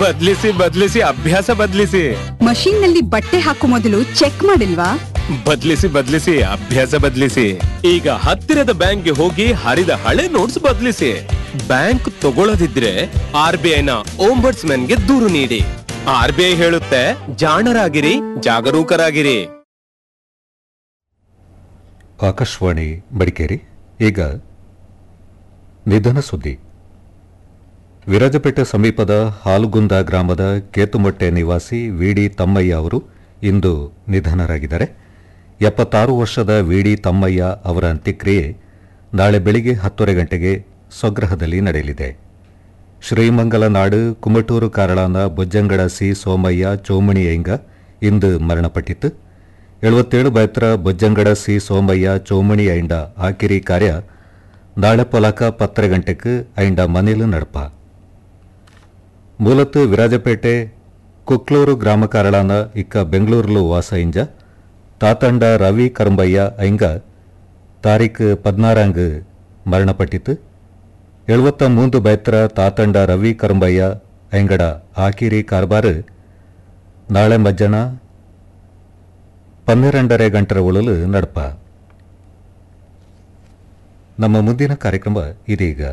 ಬದ್ಲಿಸಿ ಬದ್ಲಿಸಿ ಅಭ್ಯಾಸ ಬದ್ಲಿಸಿ ಮಷೀನ್ ನಲ್ಲಿ ಬಟ್ಟೆ ಹಾಕೋ ಮೊದಲು ಚೆಕ್ ಮಾಡಿಲ್ವಾ ಬದ್ಲಿಸಿ ಬದ್ಲಿಸಿ ಅಭ್ಯಾಸ ಬದ್ಲಿಸಿ ಈಗ ಹತ್ತಿರದ ಬ್ಯಾಂಕ್ಗೆ ಹೋಗಿ ಹರಿದ ಹಳೆ ನೋಟ್ಸ್ ಬದ್ಲಿಸಿ ಬ್ಯಾಂಕ್ ತಗೊಳ್ಳದಿದ್ರೆ ಆರ್ ಬಿ ಐನ ಗೆ ದೂರು ನೀಡಿ ಆರ್ ಬಿ ಐ ಹೇಳುತ್ತೆ ಜಾಣರಾಗಿರಿ ಜಾಗರೂಕರಾಗಿರಿ ಆಕಾಶವಾಣಿ ಮಡಿಕೇರಿ ಈಗ ನಿಧನ ಸುದ್ದಿ ವಿರಾಜಪೇಟೆ ಸಮೀಪದ ಹಾಲುಗುಂದ ಗ್ರಾಮದ ಕೇತುಮೊಟ್ಟೆ ನಿವಾಸಿ ವಿಡಿ ತಮ್ಮಯ್ಯ ಅವರು ಇಂದು ನಿಧನರಾಗಿದ್ದಾರೆ ಎಪ್ಪತ್ತಾರು ವರ್ಷದ ವಿಡಿ ತಮ್ಮಯ್ಯ ಅವರ ಅಂತ್ಯಕ್ರಿಯೆ ನಾಳೆ ಬೆಳಿಗ್ಗೆ ಹತ್ತುವರೆ ಗಂಟೆಗೆ ಸ್ವಗ್ರಹದಲ್ಲಿ ನಡೆಯಲಿದೆ ಶ್ರೀಮಂಗಲ ನಾಡು ಕುಮಟೂರು ಕಾರಳಾನ ಬೊಜ್ಜಂಗಡ ಸಿ ಸೋಮಯ್ಯ ಚೋಮಣಿಯಂಗ ಇಂದು ಮರಣಪಟ್ಟಿತ್ತು ಎಳುವತ್ತೇಳು ಬೈತ್ರ ಬೊಜ್ಜಂಗಡ ಸಿ ಸೋಮಯ್ಯ ಚೋಮಣಿ ಐಂಡ ಆಕಿರಿ ಕಾರ್ಯ ನಾಳೆ ಪೊಲಕ ಪತ್ತರ ಗಂಟೆಗೆ ಐಂಡ ಮನೇಲು ನಡಪ ಮೂಲತ್ತು ವಿರಾಜಪೇಟೆ ಕುಕ್ಲೂರು ಗ್ರಾಮ ಕಾರಳಾನ ಇಕ್ಕ ಬೆಂಗಳೂರುಲು ವಾಸ ಇಂಜ ತಾತಂಡ ರವಿ ಕರಂಬಯ್ಯ ಐಂಗ ತಾರೀಖು ಪದ್ನಾರಂಗ್ ಮರಣಪಟ್ಟಿತು ಎಳುವತ್ತ ಮೂಂದು ಬೈತ್ರ ತಾತಂಡ ರವಿ ಕರಂಬಯ್ಯ ಐಂಗಡ ಆಕಿರಿ ಕಾರ್ಬಾರ್ ನಾಳೆ ಮಧ್ಯಾಹ್ನ ಪನ್ನೆರಡರೆ ಗಂಟರ ಉಳಲು ನಡಪ ನಮ್ಮ ಮುಂದಿನ ಕಾರ್ಯಕ್ರಮ ಇದೀಗ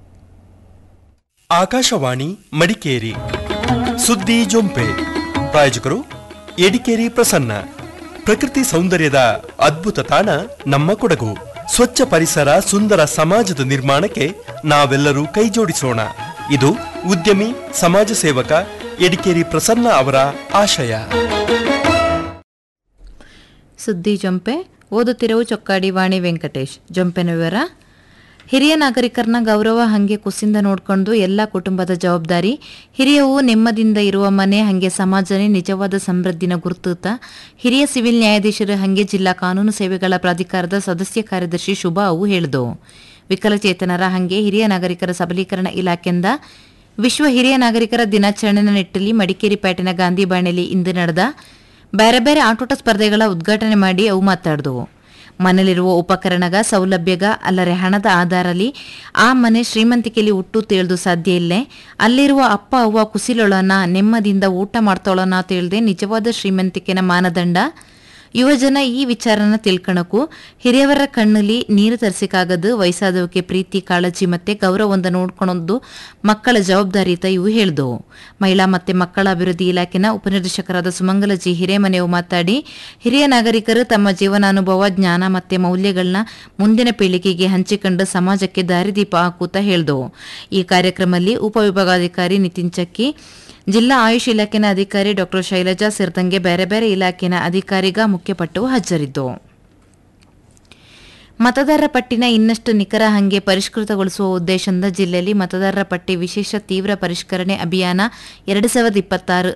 ಆಕಾಶವಾಣಿ ಮಡಿಕೇರಿ ಸುದ್ದಿ ಜೊಂಪೆ ಪ್ರಾಯೋಜಕರು ಎಡಿಕೇರಿ ಪ್ರಸನ್ನ ಪ್ರಕೃತಿ ಸೌಂದರ್ಯದ ಅದ್ಭುತ ತಾಣ ನಮ್ಮ ಕೊಡಗು ಸ್ವಚ್ಛ ಪರಿಸರ ಸುಂದರ ಸಮಾಜದ ನಿರ್ಮಾಣಕ್ಕೆ ನಾವೆಲ್ಲರೂ ಕೈಜೋಡಿಸೋಣ ಇದು ಉದ್ಯಮಿ ಸಮಾಜ ಸೇವಕ ಎಡಿಕೇರಿ ಪ್ರಸನ್ನ ಅವರ ಆಶಯ ಸುದ್ದಿ ಜೊಂಪೆ ಓದುತ್ತಿರುವ ಚೊಕ್ಕಾಡಿ ವಾಣಿ ವೆಂಕಟೇಶ್ ಜೊಂಪೆನ ವಿವರ ಹಿರಿಯ ನಾಗರಿಕರನ್ನ ಗೌರವ ಹಂಗೆ ಕುಸಿಂದ ನೋಡ್ಕೊಂಡು ಎಲ್ಲ ಕುಟುಂಬದ ಜವಾಬ್ದಾರಿ ಹಿರಿಯವು ನೆಮ್ಮದಿಯಿಂದ ಇರುವ ಮನೆ ಹಂಗೆ ಸಮಾಜನೇ ನಿಜವಾದ ಸಮೃದ್ಧಿನ ಗುರುತುತ್ತ ಹಿರಿಯ ಸಿವಿಲ್ ನ್ಯಾಯಾಧೀಶರು ಹಂಗೆ ಜಿಲ್ಲಾ ಕಾನೂನು ಸೇವೆಗಳ ಪ್ರಾಧಿಕಾರದ ಸದಸ್ಯ ಕಾರ್ಯದರ್ಶಿ ಶುಭ ಅವು ಹೇಳಿದು ವಿಕಲಚೇತನರ ಹಂಗೆ ಹಿರಿಯ ನಾಗರಿಕರ ಸಬಲೀಕರಣ ಇಲಾಖೆಯಿಂದ ವಿಶ್ವ ಹಿರಿಯ ನಾಗರಿಕರ ದಿನಾಚರಣೆ ನಿಟ್ಟಲ್ಲಿ ಮಡಿಕೇರಿ ಪೇಟೆನ ಗಾಂಧಿ ಬಾಣೆಲಿ ಇಂದು ನಡೆದ ಬೇರೆ ಬೇರೆ ಆಟೋಟ ಸ್ಪರ್ಧೆಗಳ ಉದ್ಘಾಟನೆ ಮಾಡಿ ಅವು ಮಾತಾಡಿದವು ಮನೇಲಿರುವ ಉಪಕರಣಗ ಸೌಲಭ್ಯಗ ಅಲ್ಲರೆ ಹಣದ ಆಧಾರಲಿ ಆ ಮನೆ ಶ್ರೀಮಂತಿಕೆಯಲ್ಲಿ ಹುಟ್ಟು ತೇಳ್ದು ಸಾಧ್ಯ ಇಲ್ಲೇ ಅಲ್ಲಿರುವ ಅಪ್ಪ ಅವ್ವ ಕುಸಿಲೊಳನ ನೆಮ್ಮದಿಯಿಂದ ಊಟ ಮಾಡ್ತೋಳನ ತೇಳ್ದೆ ನಿಜವಾದ ಶ್ರೀಮಂತಿಕೆನ ಮಾನದಂಡ ಯುವಜನ ಈ ವಿಚಾರನ ತಿಳ್ಕಣಕ್ಕೂ ಹಿರಿಯವರ ಕಣ್ಣಲ್ಲಿ ನೀರು ತರಿಸಿಕಾಗದು ವಯಸ್ಸಾದವಕ್ಕೆ ಪ್ರೀತಿ ಕಾಳಜಿ ಮತ್ತೆ ಗೌರವದಿಂದ ನೋಡ್ಕೊಳೋದು ಮಕ್ಕಳ ಜವಾಬ್ದಾರಿ ಅಂತ ಇವು ಹೇಳ್ದವು ಮಹಿಳಾ ಮತ್ತೆ ಮಕ್ಕಳ ಅಭಿವೃದ್ಧಿ ಇಲಾಖೆನ ಉಪನಿರ್ದೇಶಕರಾದ ಸುಮಂಗಲ ಜಿ ಹಿರೇಮನೆಯವು ಮಾತಾಡಿ ಹಿರಿಯ ನಾಗರಿಕರು ತಮ್ಮ ಜೀವನಾನುಭವ ಜ್ಞಾನ ಮತ್ತೆ ಮೌಲ್ಯಗಳನ್ನ ಮುಂದಿನ ಪೀಳಿಗೆಗೆ ಹಂಚಿಕೊಂಡು ಸಮಾಜಕ್ಕೆ ದಾರಿದೀಪ ಹಾಕುತ್ತಾ ಹೇಳ್ದವು ಈ ಕಾರ್ಯಕ್ರಮದಲ್ಲಿ ಉಪವಿಭಾಗಾಧಿಕಾರಿ ನಿತಿನ್ ಚಕ್ಕಿ ಜಿಲ್ಲಾ ಆಯುಷ್ ಇಲಾಖೆನ ಅಧಿಕಾರಿ ಡಾಕ್ಟರ್ ಶೈಲಜಾ ಸೇರಿದಂಗೆ ಬೇರೆ ಬೇರೆ ಇಲಾಖೆನ ಅಧಿಕಾರಿಗ ಮುಖ್ಯಪಟ್ಟವು ಹಾಜರಿದ್ದವು ಮತದಾರರ ಪಟ್ಟಿನ ಇನ್ನಷ್ಟು ನಿಖರ ಹಂಗೆ ಪರಿಷ್ಕೃತಗೊಳಿಸುವ ಉದ್ದೇಶದಿಂದ ಜಿಲ್ಲೆಯಲ್ಲಿ ಮತದಾರರ ಪಟ್ಟಿ ವಿಶೇಷ ತೀವ್ರ ಪರಿಷ್ಕರಣೆ ಅಭಿಯಾನ ಎರಡು ಸಾವಿರದ ಇಪ್ಪತ್ತಾರು